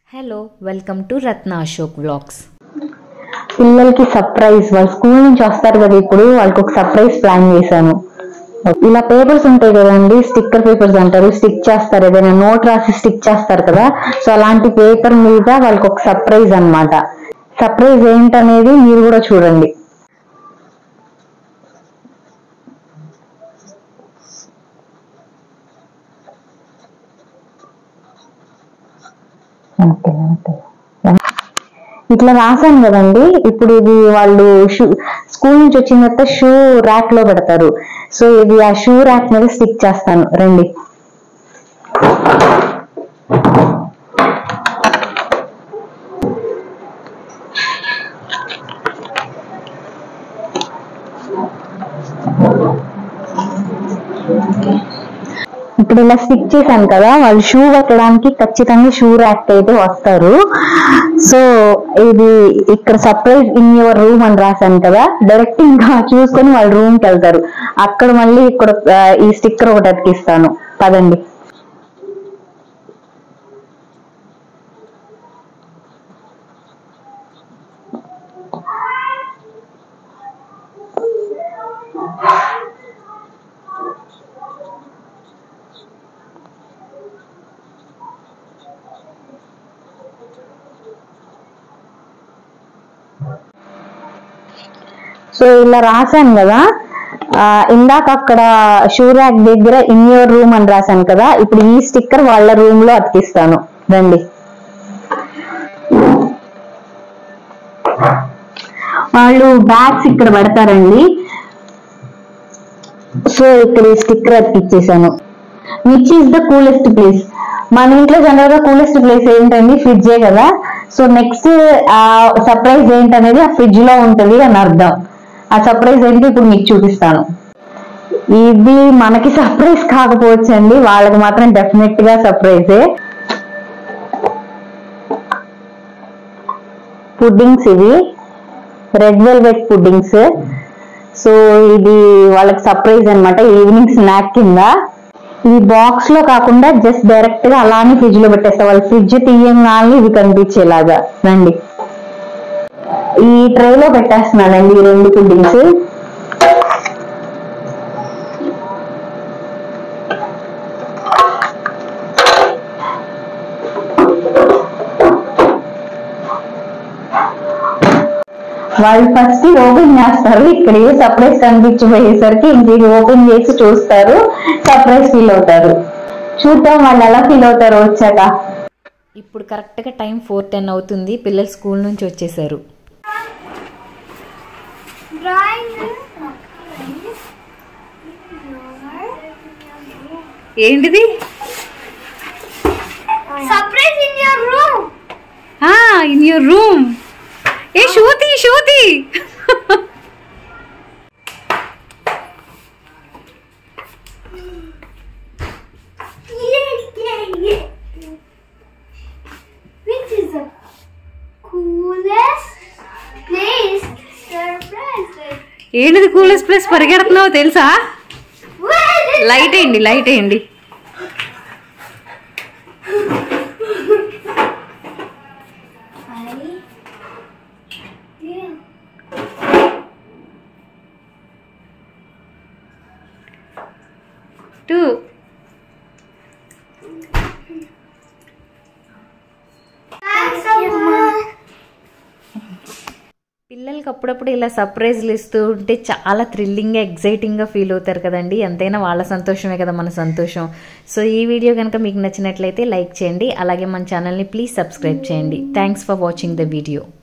Hello welcome to Ratna Ashok vlogs పిల్లలకి surprise వాళ్ళు school నుంచి వస్తారు కదా ఇప్పుడు వాళ్ళకి ఒక సర్ప్రైజ్ ప్లాన్ చేశాను ఇలా పేపర్స్ ఉంటాయి కదండి స్టిక్కర్ పేపర్స్ అంటారు స్టిక్ చేస్తారు ఏదైనా నోట్ రాసి స్టిక్ చేస్తారు కదా సో అలాంటి పేపర్ మీద వాళ్ళకి ఒక సర్ప్రైజ్ అన్నమాట సర్ప్రైజ్ ఏంటనేది మీరు కూడా చూడండి ఓకే ఓకే ఇట్లా రాశాను కదండి ఇప్పుడు ఇది వాళ్ళు షూ స్కూల్ నుంచి వచ్చిన తర్వాత షూ ర్యాక్ లో పెడతారు సో ఇది ఆ షూ ర్యాక్ మీద స్టిక్ చేస్తాను రండి ఇప్పుడు ఇలా స్టిక్ చేశాను కదా వాళ్ళు షూ పెట్టడానికి ఖచ్చితంగా షూ ర్యాక్ అయితే వస్తారు సో ఇది ఇక్కడ సర్ప్రైజ్ ఇన్ యువర్ రూమ్ అని రాశాను కదా డైరెక్ట్ ఇంకా చూసుకొని వాళ్ళ రూమ్ కి వెళ్తారు అక్కడ మళ్ళీ ఇక్కడ ఆ, ఈ స్టిక్కర్ ఒకటి అతికిస్తాను పదండి సో ఇలా రాశాను కదా ఆ, ఇందాక అక్కడ షూ ర్యాక్ దగ్గర ఇన్ యువర్ రూమ్ అని రాశాను కదా ఇప్పుడు ఈ స్టిక్కర్ వాళ్ళ రూమ్ లో అతికిస్తాను రండి వాళ్ళు బ్యాగ్స్ ఇక్కడ పెడతారండి సో ఇక్కడ ఈ స్టిక్కర్ అతికిచ్చేసాను which is the coolest place మన ఇంట్లో జనరల్ గా కూలెస్ట్ ప్లేస్ ఏంటండి ఫ్రిడ్జే కదా సో నెక్స్ట్ ఆ సర్ప్రైజ్ ఏంటనేది ఆ ఫ్రిడ్జ్ లో ఉంటది అని అర్థం ఆ సర్ప్రైజ్ ఏంటి ఇప్పుడు మీకు చూపిస్తాను ఇది మనకి సర్ప్రైజ్ కాకపోవచ్చు అండి వాళ్ళకి మాత్రం డెఫినెట్ గా సర్ప్రైజే పుడ్డింగ్స్ ఇవి రెడ్ వెల్వెట్ పుడ్డింగ్స్ సో ఇది వాళ్ళకి సర్ప్రైజ్ అన్నమాట ఈవినింగ్ స్నాక్ కింద ఈ బాక్స్ లో కాకుండా జస్ట్ డైరెక్ట్ గా అలానే ఫ్రిడ్జ్ లో పెట్టేస్తా వాళ్ళు ఫ్రిడ్జ్ తీయంగానే ఇవి కనిపించేలాగా రండి ఈ ట్రే లో పెట్టేస్తున్నానండి ఈ రెండు పుడ్డింగ్స్ వాళ్ళు ఫస్ట్ ఓపెన్ చేస్తారు ఇక్కడ ఏ సర్ప్రైజ్ కనిపించిపోయేసరికి ఇంక ఇది ఓపెన్ చేసి చూస్తారు సర్ప్రైజ్ ఫీల్ అవుతారు చూద్దాం వాళ్ళు ఎలా ఫీల్ అవుతారో వచ్చాక ఇప్పుడు కరెక్ట్గా టైం ఫోర్ టెన్ అవుతుంది పిల్లలు స్కూల్ నుంచి వచ్చేసారు ఏంటిది Surprise in your room. In your room ఏ షూతి షూతి Yeah, yeah, yeah. Which is the coolest place surprise? ఏంటిది కూలెస్ట్ ప్లేస్ పరిగెడుతున్నావు తెలుసా Where is లైట్ వేయండి లైట్ వేయండి I? Yeah. Too Thanks so much. పిల్లలకి అప్పుడప్పుడు ఇలా సర్ప్రైజ్లు ఇస్తూ ఉంటే చాలా థ్రిల్లింగ్గా ఎగ్జైటింగ్గా ఫీల్ అవుతారు కదండి ఎంతైనా వాళ్ళ సంతోషమే కదా మన సంతోషం సో ఈ వీడియో కనుక మీకు నచ్చినట్లయితే లైక్ చేయండి అలాగే మన ఛానల్ని ప్లీజ్ సబ్స్క్రైబ్ చేయండి thanks for watching the video